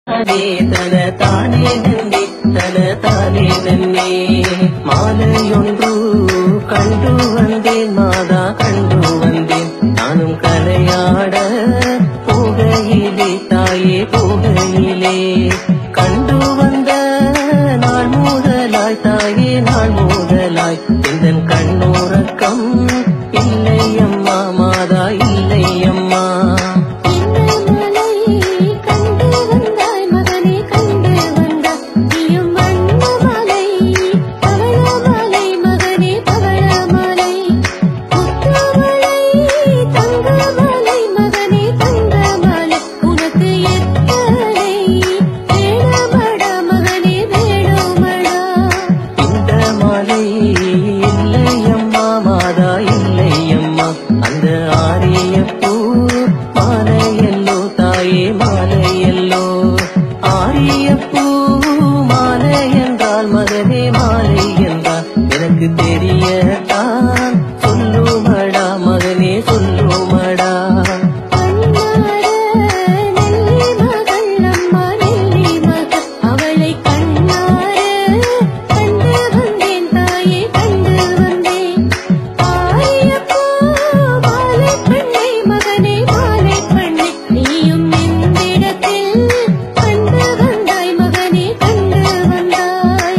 தானே தன தானே நன்னே தன தானே நன்னே மாலையொன்று கண்டு வந்தேன் மாதா கண்டு வந்தேன் நானும் கலையாட போகையிலே தாயே போகையிலே கண்டு வந்த நாள் முதலாய் தாயே நாள் முதலாய் எந்தன் கண்ணோரக்கம் இல்லை அம்மா மாதா இல்லை அம்மா மலை கண்டு வந்தாய் மகனே கண்டு வந்தாய் நீயும் வண்ணமலை பவளமலை மகனே பவளமலை முத்துமலை தங்கமலை மகனே தங்கமலை உனக்கு எத்தனை வேணுமடா மகனே வேணுமடா இந்த மாலை இல்லையம்மா மாதா இல்லையம்மா அந்த ஆரிய பூ மாலையல்லோ தாயே மாலையல்லோ ஆரிய பூ மாலை என்றால் மகனே மாலை என்றால் எனக்கு தெரியத்தான் சொல்லுமடா மகனே சொல்லுமடா கண்ணார நெல்லி மகள் அம்மா நெல்லி மகள் அவளை கண்ணார கண்டு வந்தேன் தாயே கண்டு வந்தேன் ஆரியப்போ மாலை பெண்ணை மகனே மாலை பெண்ணை நீயும் எந்திடத்தில் கண்டு வந்தாய் மகனே கண்டு வந்தாய்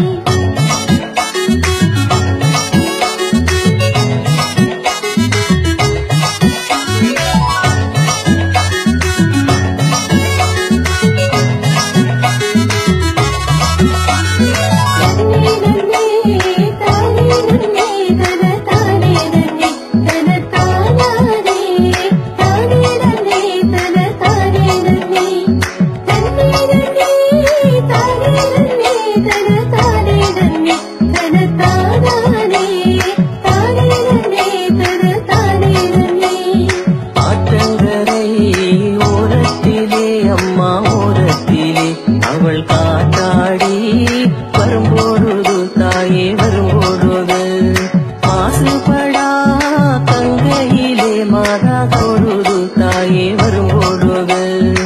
நன்னே நன்னே தானே நன்னே தன தானே நன்னே தன தானானே தானே நன்னே தன தானே நன்னே நன்னே நன்னே தானே நன்னே தன தானே நன்னே தன தானானே தானே நன்னே தன தானே நன்னே ஆற்றங்கரை ஓரத்திலே அம்மா ஓரத்திலே அவள் காத்தாடி வரும்பொழுது தாயே வரும்பொழுது மாசுபடா கங்கையிலே மாதா தொழுது தாயே வரும்பொழுது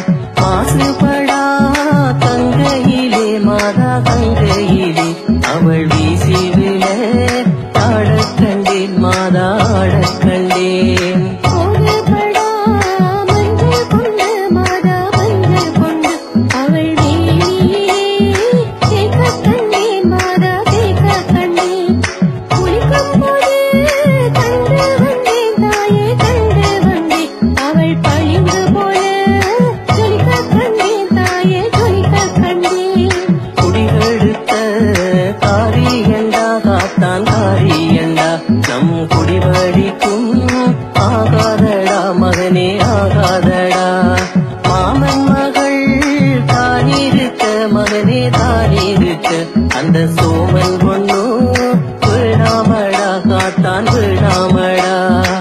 மாசுபடா கங்கையிலே மாதா கங்கையிலே அவள் வீசி விழ ஆடக் கண்டேன் மாதா ஆடக் கண்டேன் கோலப்படா மஞ்சள் கொண்ட மாதா மஞ்சள் கொண்டு அவள் வேணியே கேட்கக் கண்டேன் மாதா கேட்கக் கண்டேன் குளிக்கும் போது கண்டு வந்தேன் தாயே கண்டு வந்தேன் அவள் பளிங்கு போல ஜொலிக்கக் கண்டேன் தாயே ஜொலிக்கக் கண்டேன் குடிகெடுத்த காரியண்டா காத்தான் காரியண்டா நம் குடிவழிக்கும் ஆகாதடா மகனே ஆகாதடா மாமன் மகள் தானிருக்க மகனே தானிருக்க அந்த சோமன் பொண்ணு விழாமடா காத்தான் விழாமடா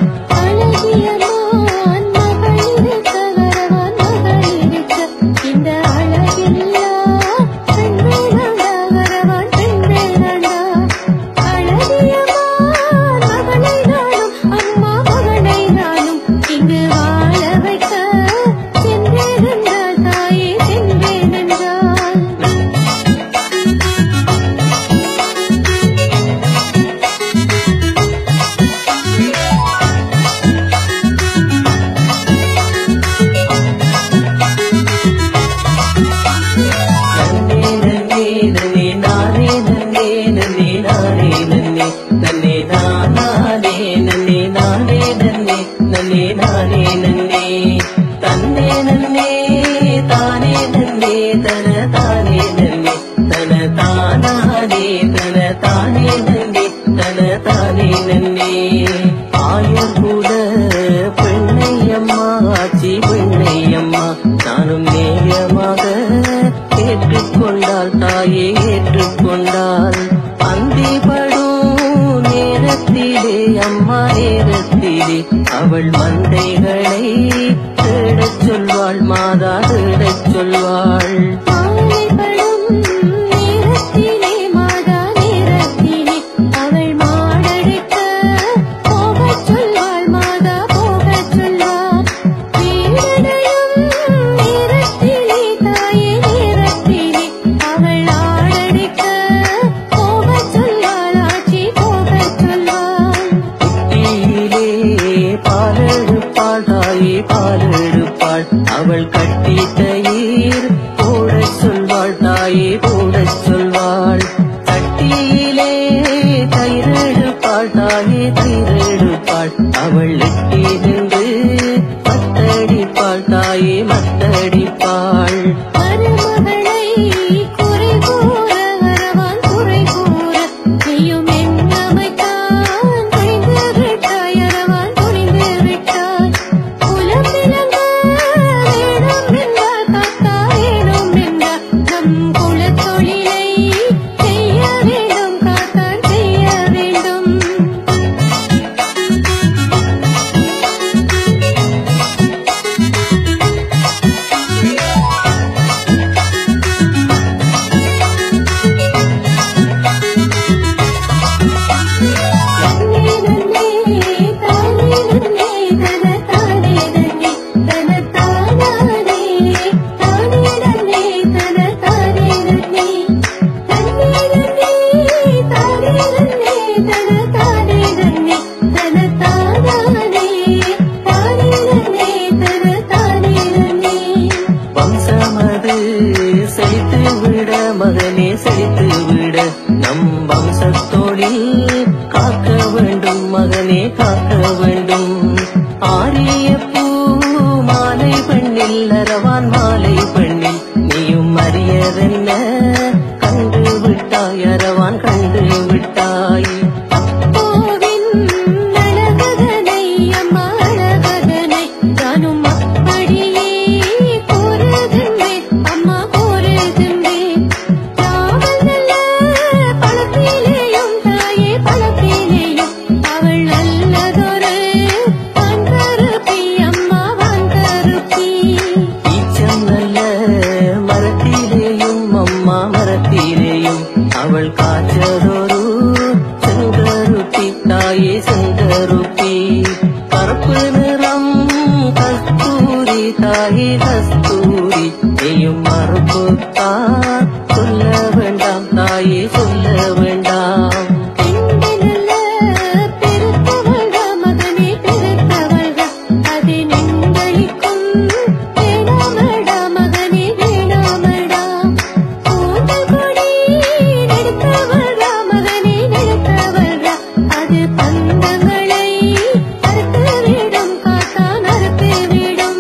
அழகியமான் மகளிருக்க வரவான் மகளிருக்க இந்த அழகில்லா பெண்களடா வரவான் பெண்களடா அழகியமான் மகளை நானும் அம்மா மகனை நானும் இங்கு வாழ வைக்க சென்றேன் என்றாள் தாயே சென்றேன் என்றாள் நன்னே நன்னே நன்னே நானே நன்னே நன்னே நானே நன்னே நன்னே நானே நன்னே நானே நன்னே நன்னே நானே நன்னே தன்னே நன்னே தானே நன்னே தன தானே நன்னே தன தானானே தன தானே நன்னே தன தானே நன்னே ஆயுர்குல பெண்ணையம்மா ஆச்சி பெண்ணையம்மா நானும் நேயமாக கேட்டுக்கொண்டால் தாயே செழித்து விட மகனே செழித்து விட நம் வம்சத்தோழில் காக்க வேண்டும் மகனே காக்க வேண்டும் ஆரிய பூ மாலை பெண்ணில் அரவான் மாலை பெண்ணில் நீயும் அறியதென்ன கண்டு விட்டாய் அரவான் கண்டு விட்டாய் அப்போவின் அழகதனை அம்மா அழகதனை நானும் அப்படியே கூறுகின்றேன் அம்மா கூறுகின்றேன் ராவல் நல்ல பழத்திலேயும் தாயே பழத்திலேயும் அவள் நல்லதொரு வான்கருப்பி அம்மா வான்கருப்பி ஈச்சம் நல்ல மரத்திலேயும் அம்மா மரத்திலேயும் அவள் காய்ச்சதொரு செங்கருப்பி தாயே செங்கருப்பி கருப்பு நிறம் கஸ்தூரி தாயே கஸ்தூரி நீயும் மறுப்புத்தா சொல்ல வேண்டாம் தாயே சொல்ல வேண்டாம் பெண்ணினுள்ள பெருத்தவள்க மகனே பெருத்தவள்க அது நெண்களிக்கும் வேணாமடா மகனே வேணாமடா கூந்தல் கொடி நெடுத்தவள்க மகனே நெடுத்தவள்க அது பந்தங்களை அறுத்து விடும் காத்தான் அறுத்து விடும்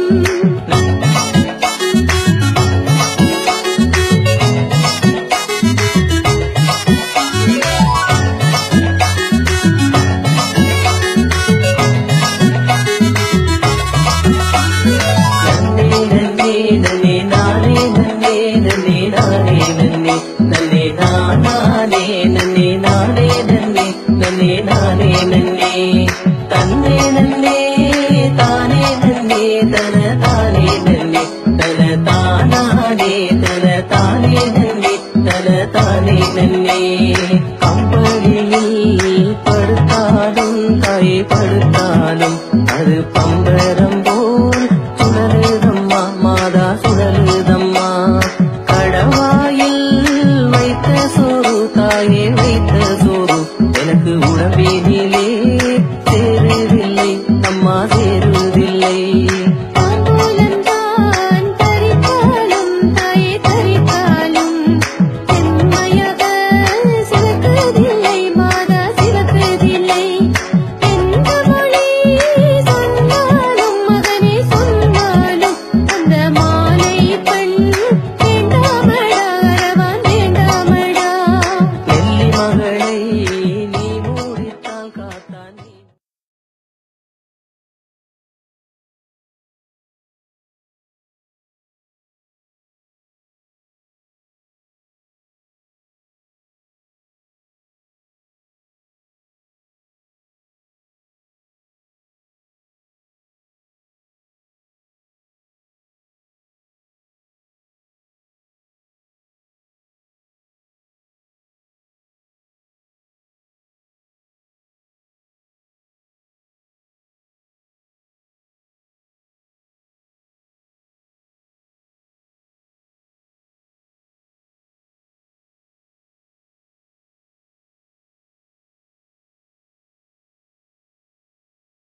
நன்னே நன்னே நன்னே நானே நன்னே நன்னே நானே நன்னே நன்னே நானே நன்னே நானே நன்னே நன்னே நானே நன்னே தன்னே நன்னே தானே நன்னே தன தானே நன்னே தன தானானே தன தானே நன்னே தன தானே நன்னே கம்பளியில் படுத்தாலும் தாயை படுத்தாலும் அது பம்பரம் போல் சுழலுதம்மா மாதா சுழலுதம்மா கடவா